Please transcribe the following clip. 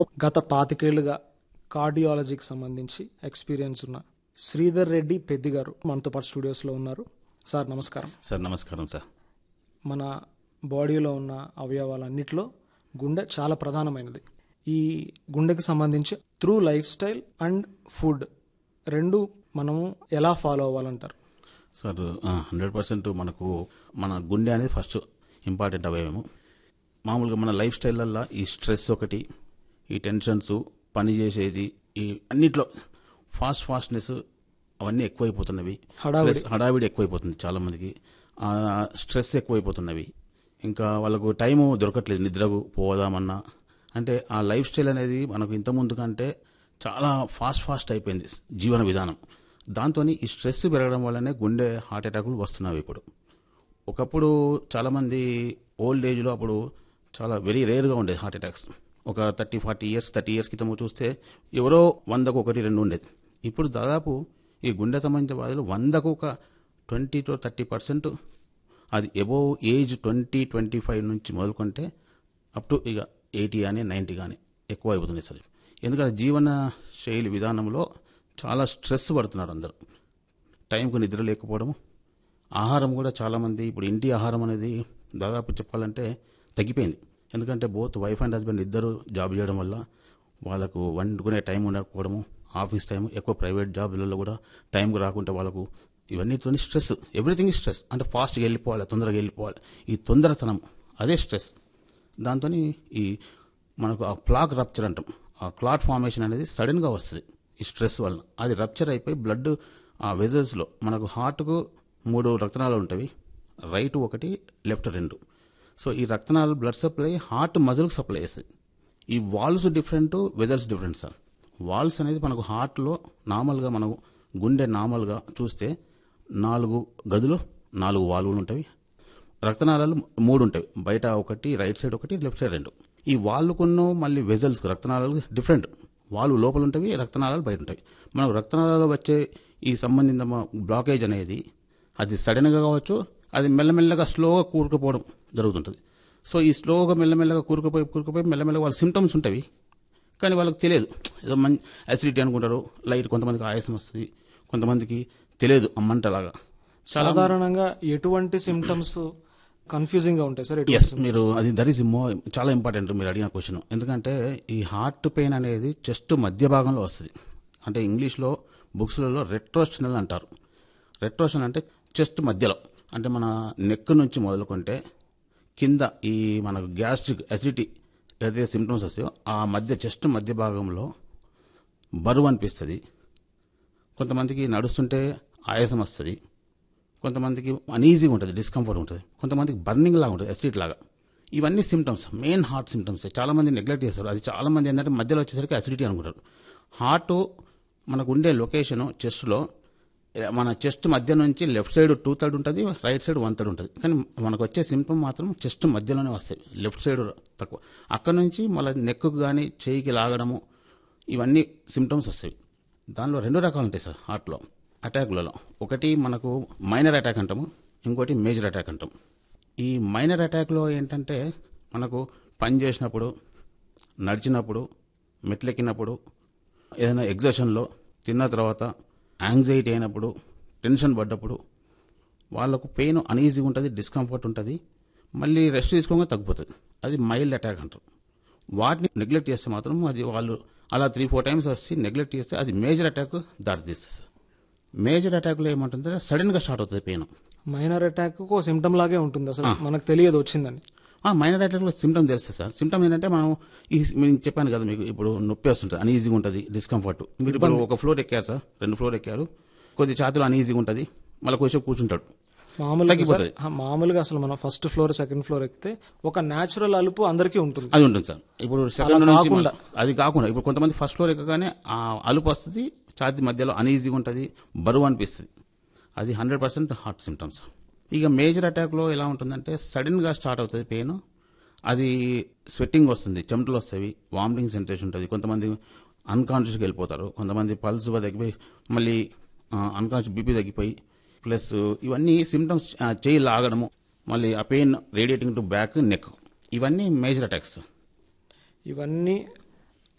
గత పాతికేళ్లుగా కార్డియాలజీకి సంబంధించి ఎక్స్పీరియన్స్ ఉన్న శ్రీధర్ రెడ్డి పెద్ది గారు మనతో పాటు స్టూడియోస్లో ఉన్నారు సార్ నమస్కారం సార్ నమస్కారం సార్ మన బాడీలో ఉన్న అవయవాలన్నిటిలో గుండె చాలా ప్రధానమైనది ఈ గుండెకి సంబంధించి through lifestyle and food రెండు మనము ఎలా ఫాలో అవ్వాలంటారు సార్ హండ్రెడ్ పర్సెంట్ మనకు మన గుండె అనేది ఫస్ట్ ఇంపార్టెంట్ అవయవము మామూలుగా మన లైఫ్ స్టైల్లో ఈ స్ట్రెస్ ఒకటి ఈ టెన్షన్స్ పని చేసేది ఈ అన్నిట్లో ఫాస్ట్ ఫాస్ట్నెస్ అవన్నీ ఎక్కువైపోతున్నవి హడావిడి. ప్లస్ హడావిడి ఎక్కువైపోతుంది చాలా మందికి ఆ, స్ట్రెస్ ఎక్కువైపోతున్నవి ఇంకా వాళ్ళకు టైము దొరకట్లేదు నిద్రకు పోదామన్నా అంటే ఆ లైఫ్ స్టైల్ అనేది మనకు ఇంత ముందు కంటే చాలా ఫాస్ట్ ఫాస్ట్ అయిపోయింది జీవన విధానం దాంతో ఈ స్ట్రెస్ పెరగడం వల్లనే గుండె హార్ట్ అటాకులు వస్తున్నాయి ఇప్పుడు ఒకప్పుడు చాలామంది ఓల్డ్ ఏజ్లో అప్పుడు చాలా వెరీ రేర్గా ఉండేది హార్ట్ అటాక్స్ ఒక thirty forty years thirty years క్రితం చూస్తే ఎవరో వందకు ఒకటి రెండు ఉండేది ఇప్పుడు దాదాపు ఈ గుండె సంబంధించిన బాధలు వందకు ఒక ట్వంటీ టు థర్టీ పర్సెంట్ అది above age twenty twenty five నుంచి మొదలుకుంటే అప్ టు ఇక ఎయిటీ కానీ నైంటీ కానీ ఎక్కువ అయిపోతుంది సార్ ఎందుకంటే జీవన శైలి విధానంలో చాలా స్ట్రెస్ పడుతున్నారు అందరూ టైంకు నిద్ర లేకపోవడము ఆహారం కూడా చాలామంది ఇప్పుడు ఇంటి ఆహారం అనేది దాదాపు చెప్పాలంటే తగ్గిపోయింది ఎందుకంటే బోత్ వైఫ్ అండ్ హస్బెండ్ ఇద్దరు జాబ్ చేయడం వల్ల వాళ్ళకు వండుకునే టైం ఉండకపోవడము ఆఫీస్ టైం ఎక్కువ ప్రైవేట్ జాబ్లలో కూడా టైంకి రాకుంటే వాళ్ళకు ఇవన్నీతో స్ట్రెస్ ఎవ్రీథింగ్ స్ట్రెస్ అంటే ఫాస్ట్గా వెళ్ళిపోవాలి తొందరగా వెళ్ళిపోవాలి ఈ తొందరతనం అదే స్ట్రెస్ దాంతో ఈ మనకు ఆ ప్లాక్ రప్చర్ అంటాం ఆ క్లాట్ ఫార్మేషన్ అనేది సడన్గా వస్తుంది ఈ స్ట్రెస్ వలన అది రప్చర్ అయిపోయి బ్లడ్ ఆ వెజల్స్లో మనకు హార్ట్కు మూడు రక్తనాళాలు ఉంటాయి రైట్ ఒకటి లెఫ్ట్ రెండు సో ఈ రక్తనాళాలు బ్లడ్ సప్లై హార్ట్ మజిల్కి సప్లై చేస్తుంది ఈ valves different vessels different sir valves అనేది మనకు హార్ట్లో నార్మల్గా మనం గుండె నార్మల్గా చూస్తే నాలుగు గదులు నాలుగు వాల్వులు ఉంటాయి రక్తనాళాలు మూడు ఉంటాయి బయట ఒకటి రైట్ సైడ్ ఒకటి లెఫ్ట్ సైడ్ రెండు ఈ వాల్వుకున్న మళ్ళీ వెజల్స్ రక్తనాళాలు డిఫరెంట్ వాళ్ళు లోపల ఉంటాయి రక్తనాళాలు బయట ఉంటాయి మనకు రక్తనాళాలు వచ్చే ఈ సంబంధిత బ్లాకేజ్ అనేది అది సడన్గా కావచ్చు అది మెల్లమెల్లగా స్లోగా కూరుకుపోవడం జరుగుతుంటుంది సో ఈ స్లోగా మెల్లమెల్లగా కూరుకుపోయి కూరుకుపోయి మెల్లమెల్లగా వాళ్ళ సిమ్టమ్స్ ఉంటాయి కానీ వాళ్ళకి తెలియదు ఏదో మంచి అసిడిటీ అనుకుంటారు లైట్ కొంతమందికి ఆయాసం వస్తుంది కొంతమందికి తెలియదు అమ్మంటలాగా సాధారణంగా ఎటువంటి సిమ్టమ్స్ కన్ఫ్యూజింగ్ గా ఉంటాయి సార్ ఎటువంటి ఎస్ మీరు అది దట్ ఈస్ మో చాలా ఇంపార్టెంట్ మీరు అడిగిన క్వశ్చన్ ఎందుకంటే ఈ హార్ట్ పెయిన్ అనేది చెస్ట్ మధ్య భాగంలో వస్తుంది అంటే ఇంగ్లీష్లో బుక్స్లలో రెట్రోస్టనల్ అంటారు రెట్రోషన్ అంటే చెస్ట్ మధ్యలో అంటే మన నెక్ నుంచి మొదలుకుంటే కింద ఈ మనకు గ్యాస్ట్రిక్ అసిడిటీ ఏదైతే సిమ్టమ్స్ వస్తాయో ఆ మధ్య చెస్ట్ మధ్య భాగంలో బరువు అనిపిస్తుంది కొంతమందికి నడుస్తుంటే ఆయాసం వస్తుంది కొంతమందికి అనీజీగా ఉంటుంది డిస్కంఫర్ట్ ఉంటుంది కొంతమందికి బర్నింగ్ లాగా ఉంటుంది అసిడిటీ లాగా ఇవన్నీ సిమ్టమ్స్ మెయిన్ హార్ట్ సిమ్టమ్స్ చాలా మంది నెగ్లెక్ట్ చేస్తారు అది చాలా మంది ఏంటంటే మధ్యలో వచ్చేసరికి అసిడిటీ అనుకుంటారు హార్ట్ మనకు ఉండే లొకేషను చెస్ట్లో మన చెస్ట్ మధ్య నుంచి లెఫ్ట్ సైడ్ టూ థర్డ్ ఉంటుంది రైట్ సైడ్ వన్ థర్డ్ ఉంటుంది కానీ మనకు వచ్చే సిమ్టమ్ మాత్రం చెస్ట్ మధ్యలోనే వస్తాయి లెఫ్ట్ సైడ్ తక్కువ అక్కడ నుంచి మళ్ళీ నెక్కు కానీ చేయికి లాగడము ఇవన్నీ సిమ్టమ్స్ వస్తాయి దానిలో రెండు రకాలు ఉంటాయి సార్ హార్ట్లో అటాక్లలో ఒకటి మనకు మైనర్ అటాక్ అంటాము ఇంకోటి మేజర్ అటాక్ అంటాం ఈ మైనర్ అటాక్లో ఏంటంటే మనకు పని చేసినప్పుడు నడిచినప్పుడు మెట్లెక్కినప్పుడు ఏదైనా ఎగ్జర్షన్లో తిన్న తర్వాత యాంగ్జైటీ అయినప్పుడు టెన్షన్ పడ్డప్పుడు వాళ్ళకు పెయిన్ అనీజీగా ఉంటుంది డిస్కంఫర్ట్ ఉంటుంది మళ్ళీ రెస్ట్ తీసుకోగా తగ్గిపోతుంది అది మైల్డ్ అటాక్ అంటారు వాటిని నెగ్లెక్ట్ చేస్తే మాత్రం అది వాళ్ళు అలా త్రీ ఫోర్ టైమ్స్ వచ్చి నెగ్లెక్ట్ చేస్తే అది మేజర్ అటాక్ దారితీస్తుంది సార్ మేజర్ అటాక్లో ఏమంటుందంటే సడన్గా స్టార్ట్ అవుతుంది పెయిన్ మైనర్ అటాక్ ఒక సిమ్టమ్ లాగే ఉంటుంది అసలు మనకు తెలియదు వచ్చిందని మైనర్ అటాక్లో సిమ్టమ్ తెలుస్తుంది సార్ సిమ్టమ్ ఏంటంటే మనం ఈ నేను చెప్పాను కదా మీకు ఇప్పుడు నొప్పి వస్తుంటుంది అనీజీగా ఉంటుంది డిస్కంఫర్ట్ మీరు ఇప్పుడు ఒక ఫ్లోర్ ఎక్కారు సార్ రెండు ఫ్లోర్ ఎక్కారు కొద్ది ఛాతీలో అనీజీగా ఉంటుంది మళ్ళీ కొంచెం కూర్చుంటాడు మామూలుగా సార్, తగ్గిపోతుంది. ఆ, మామూలుగా అసలు మనం ఫస్ట్ ఫ్లోర్ సెకండ్ ఫ్లోర్ ఎక్కితే ఒక న్యాచురల్ అలుపు అందరికీ ఉంటుంది అది ఉంటుంది సార్ ఇప్పుడు సెకండ్ నుంచి కాకుండా. మన- అది కాకుండా ఇప్పుడు కొంతమంది ఫస్ట్ ఫ్లోర్ ఎక్కగానే ఆ అలుపు వస్తుంది ఛాతీ మధ్యలో అనీజీగా ఉంటుంది బరువు అనిపిస్తుంది అది హండ్రెడ్ పర్సెంట్ హార్ట్ సిమ్టమ్స్ ఇక మేజర్ అటాక్లో ఎలా ఉంటుందంటే సడన్గా స్టార్ట్ అవుతుంది పెయిన్ అది స్వెట్టింగ్ వస్తుంది చెమటలు వస్తాయి వామిటింగ్ సెన్సేషన్ ఉంటుంది కొంతమంది అన్కాన్షియస్గా వెళ్ళిపోతారు కొంతమంది పల్స్ తగ్గిపోయి మళ్ళీ అన్కాన్షియస్ బీపీ తగ్గిపోయి ప్లస్ ఇవన్నీ సిమ్టమ్స్ చేయి లాగడము మళ్ళీ ఆ pain radiating to back neck ఇవన్నీ మేజర్ అటాక్స్ ఇవన్నీ